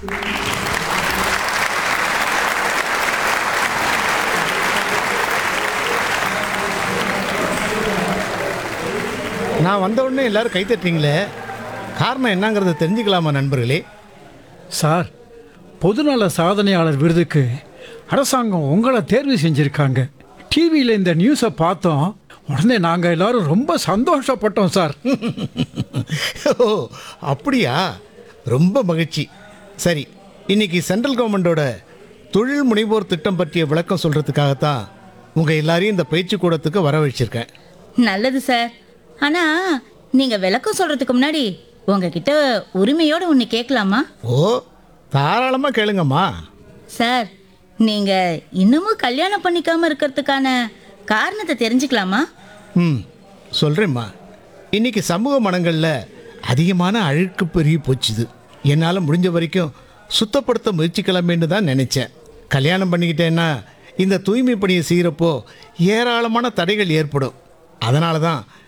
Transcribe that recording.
நான் வந்த உடனே எல்லாரும் கை தட்டுறீங்களே காரணம் என்னங்கிறத தெரிஞ்சுக்கலாமா நண்பர்களே சார் பொதுநல சாதனையாளர் விருதுக்கு அரசாங்கம் உங்களை தேர்வு செஞ்சுருக்காங்க டிவியில் இந்த நியூஸை பார்த்தோம் உடனே நாங்கள் எல்லாரும் ரொம்ப சந்தோஷப்பட்டோம் சார் ஓ அப்படியா ரொம்ப மகிழ்ச்சி சரி இன்னைக்கு சென்ட்ரல் கவர்மெண்டோட தொழில் முனைவோர் திட்டம் பற்றிய விளக்கம் சொல்கிறதுக்காகத்தான் உங்கள் எல்லாரையும் இந்த பயிற்சி கூடத்துக்கு வரவழைச்சிருக்கேன் நல்லது சார் ஆனா நீங்க விளக்கம் சொல்றதுக்கு முன்னாடி உங்ககிட்ட உரிமையோட ஒன்று கேட்கலாமா ஓ தாராளமாக கேளுங்கம்மா சார் நீங்க இன்னமும் கல்யாணம் பண்ணிக்காம இருக்கிறதுக்கான காரணத்தை தெரிஞ்சுக்கலாமா ம் சொல்கிறேம்மா இன்னைக்கு சமூக மனங்களில் அதிகமான அழுக்கு பெருகி போச்சுது என்னால் முடிஞ்ச வரைக்கும் சுத்தப்படுத்த முயற்சிக்கலாமேன்னு தான் நினச்சேன் கல்யாணம் பண்ணிக்கிட்டேன்னா இந்த தூய்மை பணியை செய்கிறப்போ ஏராளமான தடைகள் ஏற்படும் அதனால தான்